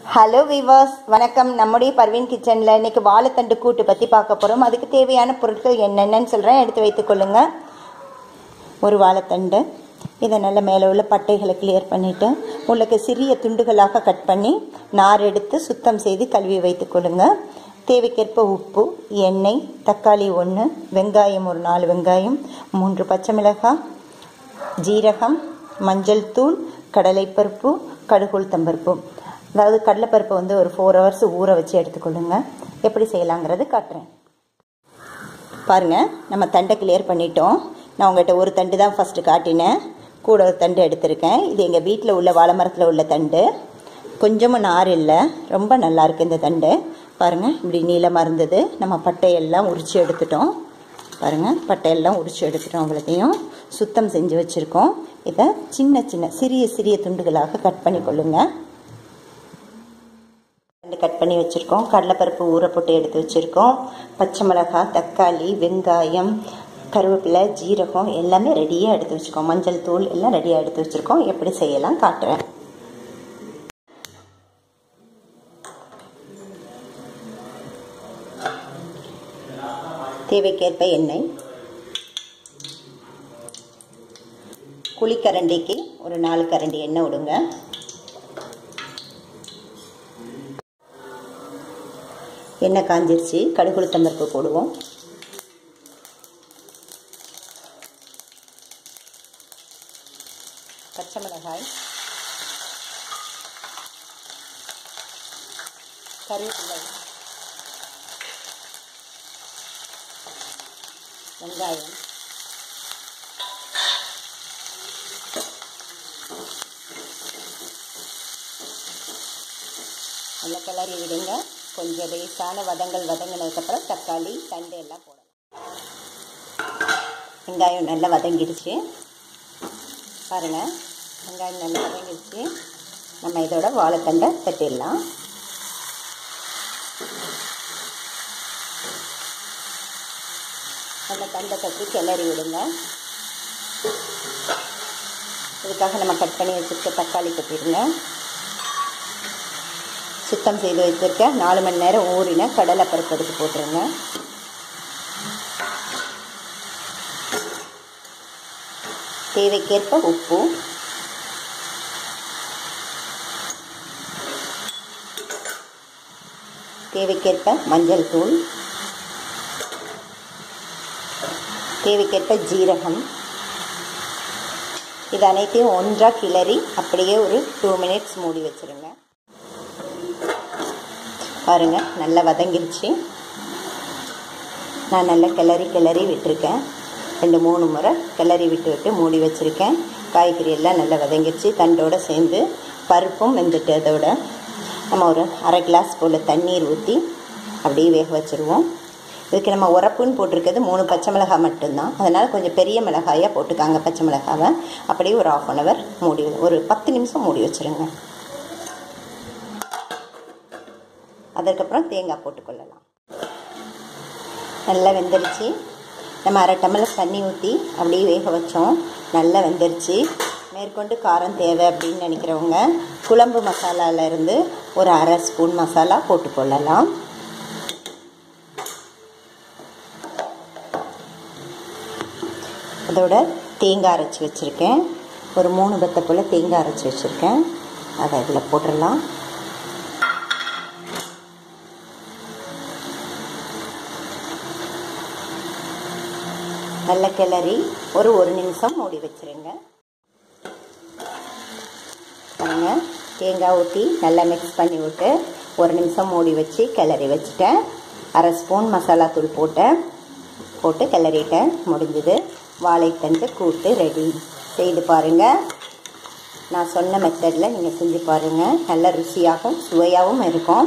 hello viewers வணக்கம் நம்முடைய பர்வீன் கிச்சனில் இன்னைக்கு வாழைத்தண்டு கூட்டு பற்றி பார்க்க போகிறோம் அதுக்கு தேவையான பொருட்கள் என்னென்னன்னு சொல்கிறேன் எடுத்து வைத்துக்கொள்ளுங்க ஒரு வாழைத்தண்டு இதை நல்ல மேலே உள்ள பட்டைகளை கிளியர் பண்ணிவிட்டு உங்களுக்கு சிறிய துண்டுகளாக கட் பண்ணி நார் எடுத்து சுத்தம் செய்து கழுவி வைத்துக்கொள்ளுங்க தேவைக்கேற்ப உப்பு எண்ணெய் தக்காளி ஒன்று வெங்காயம் ஒரு நாலு வெங்காயம் மூன்று பச்சை மிளகாய் ஜீரகம் மஞ்சள் தூள் கடலைப்பருப்பு கடுகுள் தம்பருப்பு அதாவது கடலைப்பருப்பை வந்து ஒரு ஃபோர் ஹவர்ஸ் ஊற வச்சு எடுத்துக்கொள்ளுங்க எப்படி செய்யலாங்கிறது காட்டுறேன் பாருங்கள் நம்ம தண்டை கிளியர் பண்ணிட்டோம் நான் உங்கள்கிட்ட ஒரு தண்டு தான் ஃபஸ்ட்டு காட்டினேன் கூட ஒரு தண்டு எடுத்திருக்கேன் இது எங்கள் வீட்டில் உள்ள வாழை மரத்தில் உள்ள தண்டு கொஞ்சமும் நார் இல்லை ரொம்ப நல்லா இருக்கு இந்த தண்டு பாருங்கள் இப்படி நீளமாக இருந்தது நம்ம பட்டையெல்லாம் உரித்து எடுத்துட்டோம் பாருங்கள் பட்டையெல்லாம் உரித்து எடுத்துட்டோம் அவ்வளோத்தையும் சுத்தம் செஞ்சு வச்சுருக்கோம் இதை சின்ன சின்ன சிறிய சிறிய துண்டுகளாக கட் பண்ணி கொள்ளுங்கள் கட் பண்ணி வச்சுருக்கோம் கடலைப்பருப்பு ஊற போட்டு எடுத்து வச்சுருக்கோம் பச்சை மிளகாய் தக்காளி வெங்காயம் கருவேப்பிலை ஜீரகம் எல்லாமே ரெடியாக எடுத்து வச்சுருக்கோம் மஞ்சள் தூள் எல்லாம் ரெடியாக எடுத்து வச்சுருக்கோம் எப்படி செய்யலாம் காட்டுறேன் தேவைக்கேற்ப எண்ணெய் குழிக்கரண்டிக்கு ஒரு நாலு கரண்டி எண்ணெய் விடுங்க எண்ணெய் காஞ்சிருச்சு கடுகு உளுத்தம்பருப்பு போடுவோம் பச்சை மிளகாய் கருவேப்பிலை வெங்காயம் நல்லா கிளறி விடுங்க கொஞ்சம் லேசான வதங்கள் வதங்கினதுக்கப்புறம் தக்காளி தண்டு எல்லாம் போடலாம் வெங்காயம் நல்லா வதங்கிடுச்சு பாருங்கள் வெங்காயம் நல்லா வதங்கிடுச்சு நம்ம இதோட வாழைத்தண்டை தட்டிடலாம் அந்த தண்டை தட்டி கிளறி விடுங்க இதுக்காக நம்ம கட் பண்ணி வச்சுருக்க தக்காளி கொட்டிடுங்க சுத்தம் செய்து வச்சுருக்க நாலு மணி நேரம் ஊறின கடலை பருப்பு எடுத்து போட்டுருங்க தேவைக்கேற்ப உப்பு தேவைக்கேற்ப மஞ்சள் தூள் தேவைக்கேற்ப ஜீரகம் இது அனைத்தையும் ஒன்றாக கிளறி அப்படியே ஒரு டூ மினிட்ஸ் மூடி வச்சுருங்க பாருங்கள் நல்லா வதங்கிருச்சு நான் நல்லா கிளறி கிளறி விட்டுருக்கேன் ரெண்டு மூணு முறை கிளறி விட்டு விட்டு மூடி வச்சுருக்கேன் காய்கறி எல்லாம் நல்லா வதங்கிருச்சு தண்டோடு சேர்ந்து பருப்பும் வெந்துட்டு அதோட நம்ம ஒரு அரை கிளாஸ் போல் தண்ணீர் ஊற்றி அப்படியே வேக வச்சுருவோம் இதுக்கு நம்ம உரப்புன்னு போட்டிருக்கிறது மூணு பச்சை மிளகாய் மட்டும்தான் அதனால் கொஞ்சம் பெரிய மிளகாயாக போட்டுக்காங்க பச்சை மிளகாவை அப்படியே ஒரு ஆஃப் அன் ஹவர் மூடி ஒரு பத்து நிமிஷம் மூடி வச்சுருங்க அதற்கப்புறம் தேங்காய் போட்டுக்கொள்ளலாம் நல்லா வெந்துருச்சு நம்ம அரை டம்ளர் தண்ணி ஊற்றி அப்படியே வேக வச்சோம் நல்லா வெந்துருச்சு மேற்கொண்டு காரம் தேவை அப்படின்னு நினைக்கிறவங்க குழம்பு மசாலாவிலேருந்து ஒரு அரை ஸ்பூன் மசாலா போட்டுக்கொள்ளலாம் அதோட தேங்காய் அரைச்சி வச்சுருக்கேன் ஒரு மூணு பத்தை போல் தேங்காய் அரைச்சி வச்சுருக்கேன் அதை இதில் போட்டுடலாம் நல்ல கிளறி ஒரு ஒரு நிமிஷம் மூடி வச்சுருங்க பாருங்க தேங்காய் ஊற்றி நல்லா மிக்ஸ் பண்ணி விட்டு ஒரு நிமிஷம் மூடி வச்சு கிளறி வச்சுட்டேன் அரை ஸ்பூன் மசாலா தூள் போட்டேன் போட்டு கிளறிட்டேன் முடிஞ்சுது வாழைத்தண்டு கூட்டு ரெடி செய்து பாருங்கள் நான் சொன்ன மெத்தடில் நீங்கள் செஞ்சு பாருங்கள் நல்ல ருசியாகவும் சுவையாகவும் இருக்கும்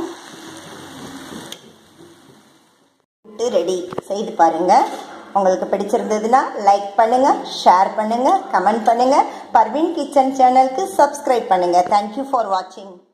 கூட்டு ரெடி செய்து பாருங்கள் உங்களுக்கு பிடிச்சிருந்ததுன்னா லைக் பண்ணுங்க ஷேர் பண்ணுங்க கமெண்ட் பண்ணுங்க பர்வீன் கிச்சன் சேனலுக்கு சப்ஸ்கிரைப் பண்ணுங்க தேங்க்யூ ஃபார் வாட்சிங்